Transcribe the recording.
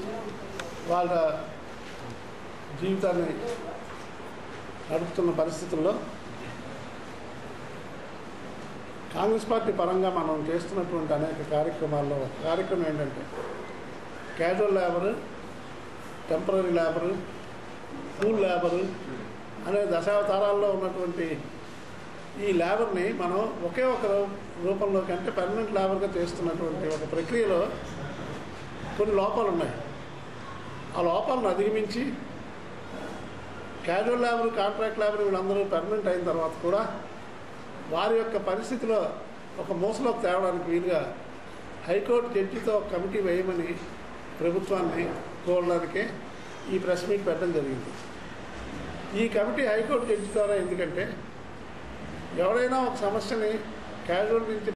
వాళ్ళ జీవితాన్ని నడుపుతున్న పరిస్థితుల్లో కాంగ్రెస్ పార్టీ పరంగా మనం చేస్తున్నటువంటి అనేక కార్యక్రమాల్లో ఒక కార్యక్రమం ఏంటంటే క్యాజువల్ లేబరు టెంపరీ లేబరు కూల్ లేబరు అనే దశావతారాల్లో ఉన్నటువంటి ఈ లేబర్ని మనం ఒకే ఒక రూ- రూపంలోకి అంటే పర్మనెంట్ లేబర్గా చేస్తున్నటువంటి ఒక ప్రక్రియలో కొన్ని లోపాలు ఉన్నాయి ఆ లోపాలను అధిగమించి క్యాజువల్ లేబర్ కాంట్రాక్ట్ లేబర్ వీళ్ళందరూ పర్మనెంట్ అయిన తర్వాత కూడా వారి యొక్క పరిస్థితిలో ఒక మూసలోకి తేవడానికి వీలుగా హైకోర్టు జడ్జితో ఒక కమిటీ వేయమని ప్రభుత్వాన్ని కోరడానికే ఈ ప్రెస్ మీట్ పెట్టడం జరిగింది ఈ కమిటీ హైకోర్టు జడ్జి ద్వారా ఎందుకంటే ఎవరైనా ఒక సమస్యని క్యాజువల్ నుంచి